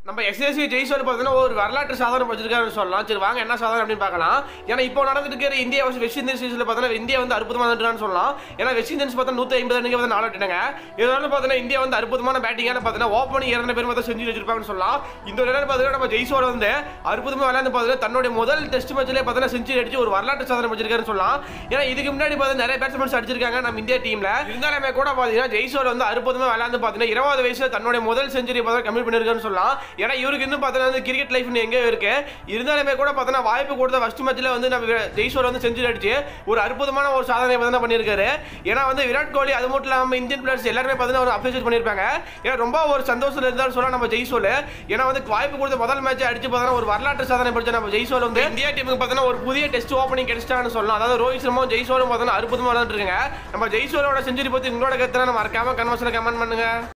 நம்ம எஸ்எஸ்சி ஜெய்ஸ்வால் பார்த்தீங்கன்னா ஒரு வரலாற்று சாதனை வச்சிருக்காருன்னு சொல்லலாம் சரி வாங்க என்ன சாதனை அப்படின்னு பார்க்கலாம் ஏன்னா இப்போ நடந்துட்டு இருக்கிற இந்தியா வச்சு வெஸ்ட் இண்டீஸ் சீரிஸில் பார்த்தீங்கன்னா இந்தியா வந்து அற்புதமாக வந்துட்டான்னு சொல்லலாம் ஏன்னா வெஸ்ட் இண்டீஸ் பார்த்தா நூற்றி ஐம்பது ரன்னுக்கு வந்து நாலு விட்டுட்டாங்க இதனால பார்த்தீங்கன்னா இந்தியா வந்து அற்புதமான பேட்டிங்கான பார்த்தீங்கன்னா ஓப்பனிங் இரண்டு பேர் மட்டும் செஞ்சு வச்சிருப்பாங்கன்னு சொல்லலாம் இந்த ஒரு நேரம் பார்த்தீங்கன்னா நம்ம ஜெய்ஸ்வால் வந்து அற்புதமாக விளையாண்டு பார்த்தீங்கன்னா தன்னுடைய முதல் டெஸ்ட் மேட்ச்லேயே பார்த்தீங்கன்னா செஞ்சுரி அடிச்சு ஒரு வரலாற்று சாதனை வச்சிருக்காருன்னு சொல்லலாம் ஏன்னா இதுக்கு முன்னாடி பார்த்தீங்கன்னா நிறைய பேட்ஸ்மேன்ஸ் அடிச்சிருக்காங்க நம்ம இந்தியா டீம்ல இருந்தாலுமே கூட பார்த்தீங்கன்னா ஜெய்ஸ்வால் வந்து அற்புதமாக விளையாண்டு பார்த்தீங்கன்னா இருபது வயசுல தன்னுடைய முதல் செஞ்சுரி பார்த்தா கம்ப்ளீட் பண்ணிருக்காருன்னு சொல்லலாம் ஏன்னா இவருக்கு இன்னும் பார்த்தீங்கன்னா வந்து கிரிக்கெட் லைஃப் எங்கே இருக்கு இருந்தாலுமே கூட பார்த்தீங்கன்னா வாய்ப்பு கொடுத்த ஃபர்ஸ்ட் மேட்ச்ல வந்து நம்ம ஜெய்ஸ்வால் வந்து செஞ்சுரி அடிச்சு ஒரு அற்புதமான ஒரு சாதனை பார்த்தீங்கன்னா பண்ணியிருக்காரு ஏன்னா வந்து விராட் கோலி அது மட்டும் இல்லாமல் இந்தியன் பிளேயர்ஸ் எல்லாருமே பார்த்தீங்கன்னா ஒரு அப்ரிஷியேட் பண்ணியிருப்பாங்க ஏன்னா ரொம்ப ஒரு சந்தோஷத்தில் இருந்தாலும் சொல்லலாம் நம்ம ஜெய்ஸ்வால் ஏன்னா வந்து வாய்ப்பு கொடுத்த முதல் மேட்ச் அடிச்சு பார்த்தீங்கன்னா ஒரு வரலாற்று சாதனை படிச்ச நம்ம ஜெய்ஸ்வால் வந்து இந்தியா டீமுக்கு பார்த்தீங்கன்னா ஒரு புதிய டெஸ்ட் ஓப்பனிங் கிடைச்சிட்டான்னு சொல்லலாம் அதாவது ரோஹித் சர்மாவும் ஜெய்ஸ்வாலும் பார்த்தீங்கன்னா அற்புதமாக விளையாண்டுருக்காங்க நம்ம ஜெய்ஸ்வாலோட செஞ்சுரி பற்றி உங்களோட கருத்து நம்ம மறக்காம கன்வர்ஷனில் கமெண்ட் பண்ணுங்க